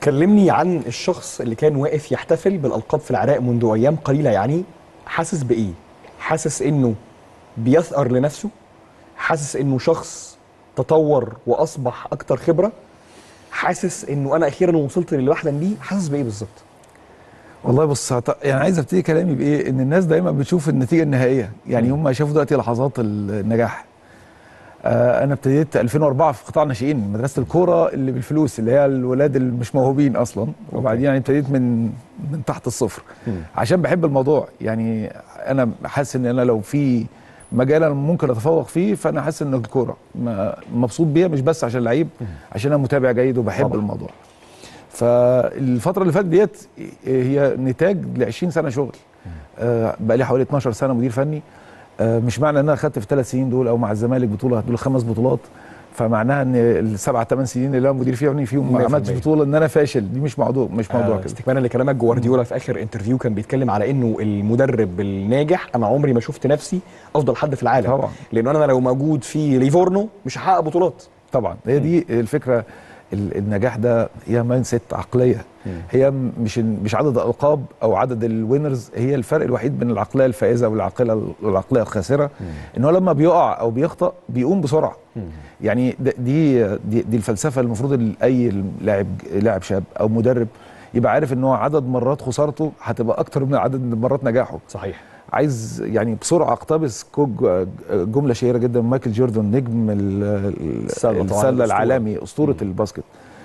كلمني عن الشخص اللي كان واقف يحتفل بالالقاب في العراق منذ ايام قليله يعني حاسس بايه حاسس انه بيثأر لنفسه حاسس انه شخص تطور واصبح اكتر خبره حاسس انه انا اخيرا وصلت للي بحلم بيه حاسس بايه بالظبط والله بص هت- يعني عايز ابتدي كلامي بايه ان الناس دايما بتشوف النتيجه النهائيه يعني هم شافوا دلوقتي لحظات النجاح آه انا ابتديت 2004 في قطاع الناشئين مدرسه الكوره اللي بالفلوس اللي هي الولاد اللي مش موهوبين اصلا وبعدين يعني ابتديت من من تحت الصفر عشان بحب الموضوع يعني انا حاسس ان انا لو في مجال انا ممكن اتفوق فيه فانا حاسس ان الكوره ما- مبسوط بيها مش بس عشان لعيب عشان انا متابع جيد وبحب طبعا. الموضوع فالفتره اللي فاتت ديت هي نتاج ل 20 سنه شغل آه بقى لي حوالي 12 سنه مدير فني آه مش معنى ان انا خدت في الثلاث سنين دول او مع الزمالك بطوله دول خمس بطولات فمعناها ان السبع ثمان سنين اللي انا مدير فيهم فيهم ما 100%. عملتش بطوله ان انا فاشل دي مش موضوع مش موضوع آه، كده استكمالا لكلامك جوارديولا في اخر انترفيو كان بيتكلم على انه المدرب الناجح انا عمري ما شفت نفسي افضل حد في العالم طبعا. لانه انا لو موجود في ليفورنو مش هحقق بطولات طبعا هي دي الفكره ال- النجاح ده هي مايند سيت عقليه هي م- مش مش عدد الالقاب او عدد الوينرز هي الفرق الوحيد بين العقليه الفائزه والعقليه والعقليه الخاسره ان هو لما بيقع او بيخطا بيقوم بسرعه يعني د- دي دي, دي الفلسفه المفروض ال- اي لاعب لاعب شاب او مدرب يبقى عارف ان هو عدد مرات خسارته هتبقى اكتر من عدد مرات نجاحه صحيح عايز يعني بسرعه اقتبس كوج- جمله شهيره جدا من مايكل جوردن نجم ال- ال- السلة طبعاً، السله الأسطورة. العالمي اسطوره الباسكت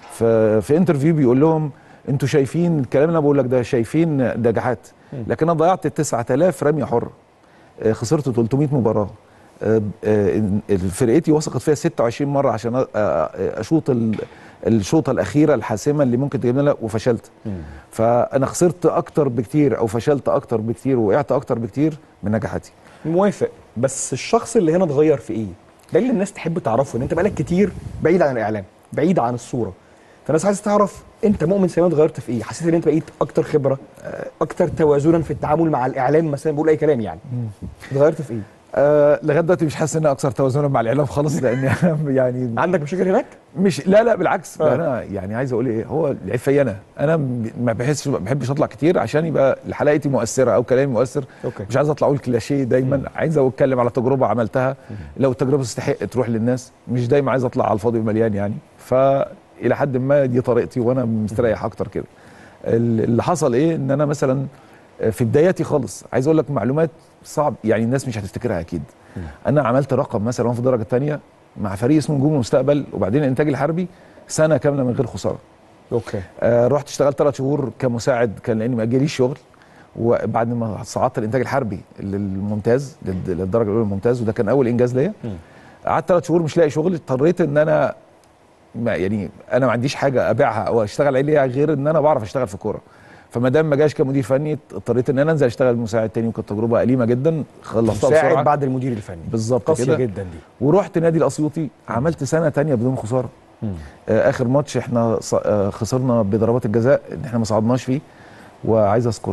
في في انترفيو بيقول لهم انتوا شايفين الكلام اللي انا بقول لك ده شايفين نجاحات لكن انا ضيعت 9000 رميه حره آه، خسرت 300 مباراه آه، آه، فرقتي وثقت فيها 26 مره عشان أ- أ- اشوط ال- الشوطه الاخيره الحاسمه اللي ممكن تجيب لنا وفشلت فانا خسرت اكتر بكتير او فشلت اكتر بكتير وقعت اكتر بكتير من نجاحاتي موافق بس الشخص اللي هنا اتغير في ايه ده اللي الناس تحب تعرفه ان انت بقالك كتير بعيد عن الاعلام بعيد عن الصوره فالناس عايزه تعرف انت مؤمن سليمان اتغيرت في ايه حسيت ان انت بقيت اكتر خبره اكتر توازنا في التعامل مع الاعلام مثلا بقول اي كلام يعني اتغيرت في ايه أه لغايه دلوقتي مش حاسس ان انا اكثر توازنا مع الاعلام خالص لان أنا يعني عندك مشاكل هناك مش لا لا بالعكس آه. انا يعني عايز اقول ايه هو العيب فيا انا انا م- ما بحسش ما بحبش اطلع كتير عشان يبقى حلقتي مؤثره او كلامي مؤثر أوكي. مش عايز اطلع اقول كلاشيه دايما عايز اتكلم على تجربه عملتها لو التجربه تستحق تروح للناس مش دايما عايز اطلع على الفاضي مليان يعني فالى حد ما دي طريقتي وانا مستريح اكتر كده ال- اللي حصل ايه ان انا مثلا في بداياتي خالص عايز اقول لك معلومات صعب يعني الناس مش هتفتكرها اكيد انا عملت رقم مثلا وانا في الدرجه الثانيه مع فريق اسمه نجوم المستقبل وبعدين الانتاج الحربي سنه كامله من غير خساره اوكي آه رحت اشتغلت ثلاث شهور كمساعد كان لاني ما جاليش شغل وبعد ما صعدت الانتاج الحربي للممتاز للد- للدرجه الاولى الممتاز وده كان اول انجاز ليا قعدت ثلاث شهور مش لاقي شغل اضطريت ان انا ما يعني انا ما عنديش حاجه ابيعها او اشتغل عليها غير ان انا بعرف اشتغل في الكوره فما دام ما جاش كمدير فني اضطريت ان انا انزل اشتغل مساعد تاني وكانت تجربه اليمه جدا خلصتها مساعد بسرعه بعد المدير الفني بالظبط قاسيه كده جدا دي ورحت نادي الاسيوطي عملت سنه تانية بدون خساره آه اخر ماتش احنا ص- آه خسرنا بضربات الجزاء ان احنا ما صعدناش فيه وعايز اذكر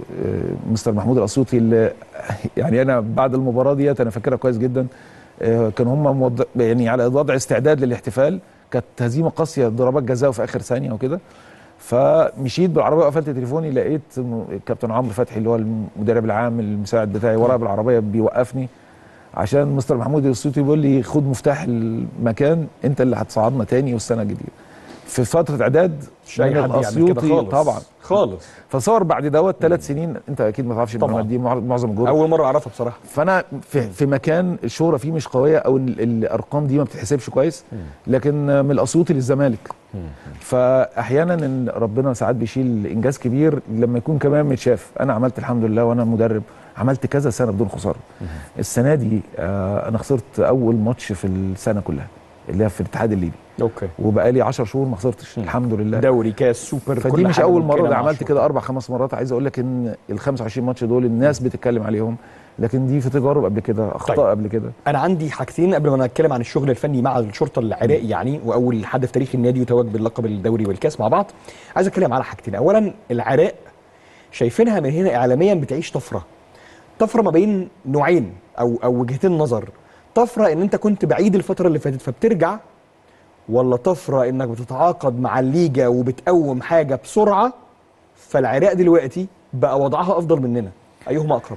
آه مستر محمود الاسيوطي اللي يعني انا بعد المباراه ديت انا فاكرها كويس جدا آه كان هم موض... يعني على وضع استعداد للاحتفال كانت هزيمه قاسيه ضربات جزاء في اخر ثانيه وكده فمشيت بالعربيه وقفلت تليفوني لقيت م- الكابتن عمرو فتحي اللي هو المدرب العام المساعد بتاعي ورايا بالعربيه بيوقفني عشان مستر محمود الصوتي بيقول لي خد مفتاح المكان انت اللي هتصعدنا تاني والسنه الجديده في فتره اعداد مش اي من حد يعمل كده الأسيوطي خالص طبعا خالص فتصور بعد دوت ثلاث سنين انت اكيد ما تعرفش طبعاً. المعلومات دي مع- معظم الجروب اول مره اعرفها بصراحه فانا في, في مكان الشهره فيه مش قويه او ال- الارقام دي ما بتتحسبش كويس لكن من الاسيوطي للزمالك فاحيانا ان ربنا ساعات بيشيل انجاز كبير لما يكون كمان متشاف انا عملت الحمد لله وانا مدرب عملت كذا سنه بدون خساره السنه دي آه انا خسرت اول ماتش في السنه كلها اللي هي في الاتحاد الليبي اوكي وبقالي 10 شهور ما خسرتش الحمد لله دوري كاس سوبر فدي كل مش حاجة اول ممكنة مره ده مع عملت الشغل. كده اربع خمس مرات عايز اقول لك ان ال 25 ماتش دول الناس بتتكلم عليهم لكن دي في تجارب قبل كده اخطاء طيب. قبل كده انا عندي حاجتين قبل ما نتكلم عن الشغل الفني مع الشرطه العراقي يعني واول حد في تاريخ النادي يتوج باللقب الدوري والكاس مع بعض عايز اتكلم على حاجتين اولا العراق شايفينها من هنا اعلاميا بتعيش طفره طفره ما بين نوعين او او وجهتين نظر طفره ان انت كنت بعيد الفتره اللي فاتت فبترجع ولا طفره انك بتتعاقد مع الليجا وبتقوم حاجه بسرعه فالعراق دلوقتي بقى وضعها افضل مننا ايهما اقرب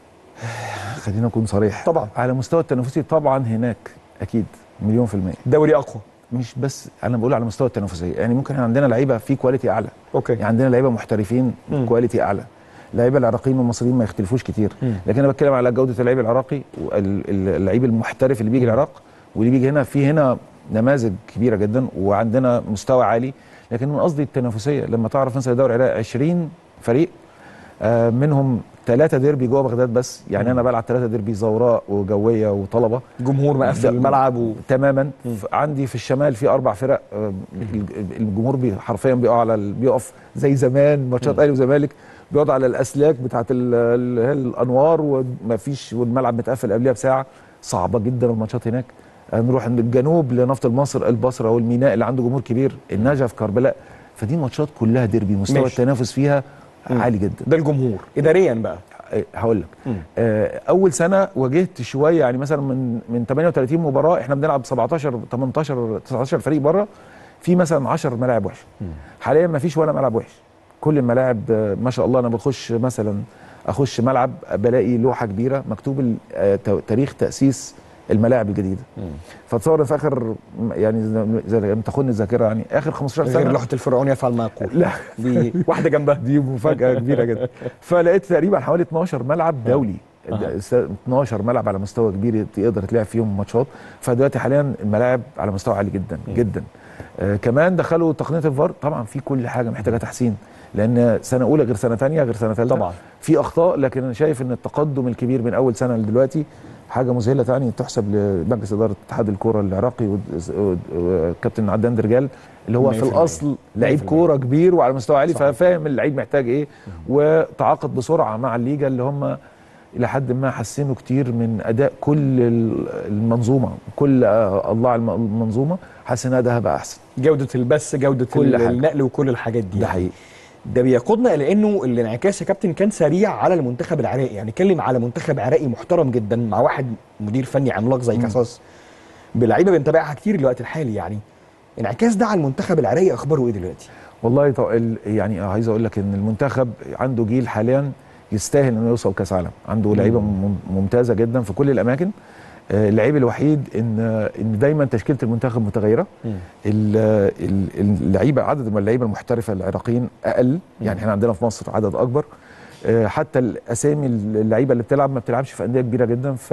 خلينا نكون صريح طبعا. على مستوى التنافسي طبعا هناك اكيد مليون في المية دوري اقوى مش بس انا بقول على مستوى التنافسيه يعني ممكن احنا عندنا لعيبه في كواليتي اعلى اوكي يعني عندنا لعيبه محترفين مم. كواليتي اعلى اللعيبه العراقيين والمصريين ما يختلفوش كتير مم. لكن انا بتكلم على جوده اللعيب العراقي واللعيب المحترف اللي بيجي العراق واللي بيجي هنا في هنا نماذج كبيره جدا وعندنا مستوى عالي لكن من قصدي التنافسيه لما تعرف مثلا دوري العراق 20 فريق آه، منهم ثلاثه ديربي جوه بغداد بس يعني انا بلعب ثلاثه ديربي زوراء وجويه وطلبه جمهور مقفل ده- الملعب و... تماما ف- عندي في الشمال في اربع فرق آه، الج- الجمهور بي حرفيا بيقع على ال- بيقف زي زمان ماتشات اهلي وزمالك بيقعد على الاسلاك بتاعت ال- ال- هي الانوار وما فيش والملعب متقفل قبلها بساعه صعبه جدا الماتشات هناك آه، نروح من الجنوب لنفط المصر البصره والميناء اللي عنده جمهور كبير النجف كربلاء فدي ماتشات كلها ديربي مستوى ماشي. التنافس فيها مم. عالي جدا ده الجمهور اداريا بقى آه، هقول لك مم. آه، اول سنه واجهت شويه يعني مثلا من من 38 مباراه احنا بنلعب 17 18 19 فريق بره في مثلا 10 ملاعب وحشه حاليا ما فيش ولا ملعب وحش كل الملاعب آه، ما شاء الله انا بخش مثلا اخش ملعب بلاقي لوحه كبيره مكتوب ال- آه، تو- تاريخ تاسيس الملاعب الجديده فتصور في اخر يعني زي- زي ما تاخدني الذاكره يعني اخر 15 غير سنه لوحه الفرعون يفعل ما يقول لا دي واحده جنبها دي مفاجاه كبيره جدا فلقيت تقريبا حوالي 12 ملعب دولي أها. س- 12 ملعب على مستوى كبير يقدر تلعب فيهم ماتشات فدلوقتي حاليا الملاعب على مستوى عالي جدا جدا آه كمان دخلوا تقنيه الفار طبعا في كل حاجه محتاجه تحسين لان سنه اولى غير سنه ثانيه غير سنه ثالثه طبعا. في اخطاء لكن انا شايف ان التقدم الكبير من اول سنه لدلوقتي حاجه مذهله تاني تحسب لمجلس اداره اتحاد الكوره العراقي ود- وكابتن عدنان درجال اللي هو في 100%. الاصل لعيب 100%. كوره كبير وعلى مستوى عالي صحيح. ففاهم اللعيب محتاج ايه وتعاقد بسرعه مع الليجا اللي هم الى حد ما حسنوا كتير من اداء كل ال- المنظومه كل آه، اضلاع الم- المنظومه حاسس ان ادائها بقى احسن جوده البث جوده كل ال- حاجة. النقل وكل الحاجات دي ده يعني. حقيقي ده بيقودنا الى انه الانعكاس يا كابتن كان سريع على المنتخب العراقي يعني اتكلم على منتخب عراقي محترم جدا مع واحد مدير فني عملاق زي مم. كاساس بلعيبه بنتابعها كتير الوقت الحالي يعني انعكاس ده على المنتخب العراقي اخباره ايه دلوقتي والله طو... ال- يعني عايز اقول لك ان المنتخب عنده جيل حاليا يستاهل انه يوصل كاس عالم عنده لعيبه مم- ممتازه جدا في كل الاماكن آه، اللعيب الوحيد ان ان دايما تشكيله المنتخب متغيره ال- ال- اللعيبه عدد من اللعيبه المحترفه العراقيين اقل يعني احنا عندنا في مصر عدد اكبر آه، حتى الاسامي اللعيبه اللي بتلعب ما بتلعبش في انديه كبيره جدا ف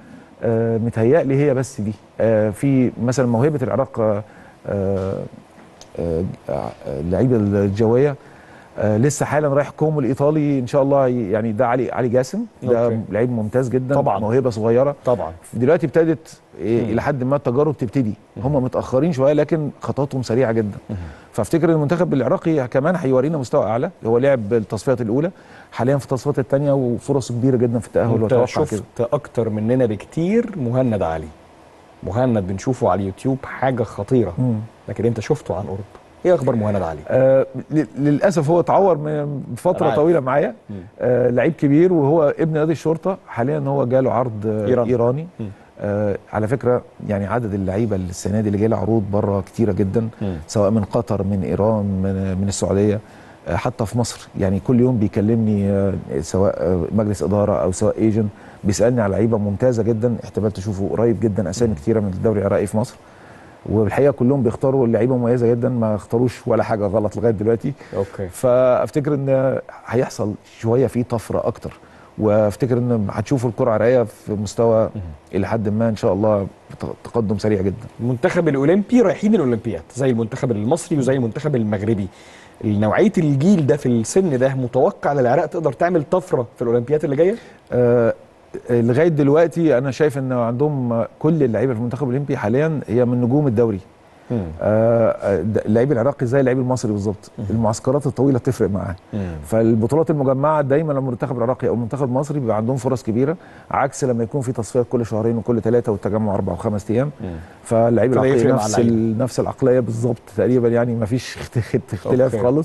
آه، متهيألي هي بس دي آه، في مثلا موهبه العراق آه، آه، آه، آه، اللعيبه الجويه آه، لسه حالا رايح كومو الايطالي ان شاء الله ي- يعني ده علي علي جاسم ده أوكي. لعيب ممتاز جدا طبعاً. موهبه صغيره طبعا دلوقتي ابتدت إيه مم. الى حد ما التجارب تبتدي هم متاخرين شويه لكن خطواتهم سريعه جدا فافتكر المنتخب العراقي كمان هيورينا مستوى اعلى هو لعب التصفيات الاولى حاليا في التصفيات الثانيه وفرصه كبيره جدا في التاهل انت واتوقع شفت كده اكتر مننا بكتير مهند علي مهند بنشوفه على اليوتيوب حاجه خطيره مم. لكن انت شفته عن قرب ايه اخبار مهند علي آه ل- للاسف هو اتعور من فتره عارف. طويله معايا مم. آه لعيب كبير وهو ابن نادي الشرطه حاليا هو جاله عرض آه إيراني. ايراني مم. آه على فكره يعني عدد اللعيبه اللي السنه دي اللي جاي لها عروض بره كتيره جدا مم. سواء من قطر من ايران من, من السعوديه آه حتى في مصر يعني كل يوم بيكلمني آه سواء آه مجلس اداره او سواء ايجنت بيسالني على لعيبه ممتازه جدا احتمال تشوفه قريب جدا اسامي كتيره من الدوري العراقي في مصر والحقيقه كلهم بيختاروا لعيبه مميزه جدا ما اختاروش ولا حاجه غلط لغايه دلوقتي اوكي فافتكر ان هيحصل شويه في طفره اكتر وافتكر ان هتشوفوا الكره العراقيه في مستوى الى حد ما ان شاء الله تقدم سريع جدا المنتخب الاولمبي رايحين الاولمبياد زي المنتخب المصري وزي المنتخب المغربي نوعيه الجيل ده في السن ده متوقع للعراق تقدر تعمل طفره في الاولمبياد اللي جايه آه لغايه دلوقتي انا شايف ان عندهم كل اللعيبه في المنتخب الاولمبي حاليا هي من نجوم الدوري آه، آه، ده- اللعيب العراقي زي اللعيب المصري بالظبط المعسكرات الطويله تفرق معاه فالبطولات المجمعه دايما لما المنتخب العراقي او المنتخب المصري بيبقى عندهم فرص كبيره عكس لما يكون في تصفيات كل شهرين وكل ثلاثه والتجمع اربع وخمس ايام فاللعيب فده العراقي يفرق مع نفس اللعيبة. ال- نفس العقليه بالظبط تقريبا يعني ما فيش اختلاف أوكي. خالص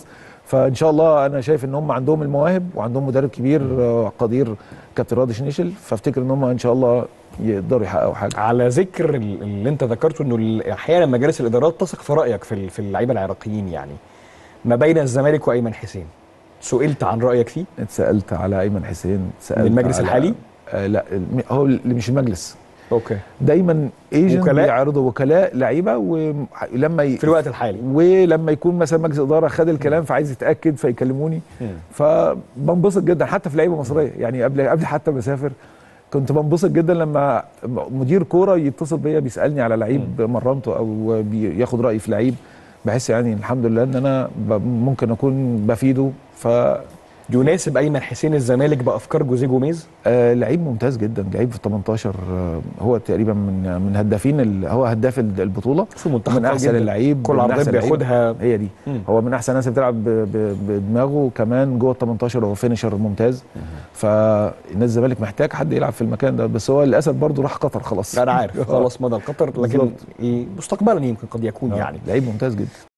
فان شاء الله انا شايف ان هم عندهم المواهب وعندهم مدرب كبير آه، قدير كابتن راضي شنيشل فافتكر ان هم ان شاء الله يقدروا يحققوا حاجه على ذكر ال- اللي انت ذكرته انه ال- احيانا مجالس الادارات تثق في رايك في ال- في اللعيبه العراقيين يعني ما بين الزمالك وايمن حسين سئلت عن رايك فيه اتسالت على ايمن حسين اتسالت المجلس على الحالي؟ آه لا الم- هو اللي مش المجلس اوكي دايما ايجنت وكلاء؟ بيعرضوا وكلاء لعيبه ولما ي... في الوقت الحالي ولما يكون مثلا مجلس اداره خد الكلام فعايز يتاكد فيكلموني فبنبسط جدا حتى في لعيبه مصريه يعني قبل قبل حتى ما اسافر كنت بنبسط جدا لما مدير كوره يتصل بيا بيسالني على لعيب مرنته او بياخد رايي في لعيب بحس يعني الحمد لله ان انا ب- ممكن اكون بفيده ف يناسب ايمن حسين الزمالك بافكار جوزيه جوميز آه لعيب ممتاز جدا لعيب في 18 آه هو تقريبا من من هدافين ال- هو هداف ال- البطوله في منتخب من احسن جداً. اللعيب كل من عرضيات أحسن اللعيبة. بياخدها هي دي مم. هو من احسن الناس اللي بتلعب ب- ب- بدماغه كمان جوه ال 18 هو فينيشر ممتاز فالناس الزمالك محتاج حد يلعب في المكان ده بس هو للاسف برضه راح قطر خلاص انا عارف خلاص مضى القطر لكن بالظبط. مستقبلا يمكن قد يكون يعني لعيب ممتاز جدا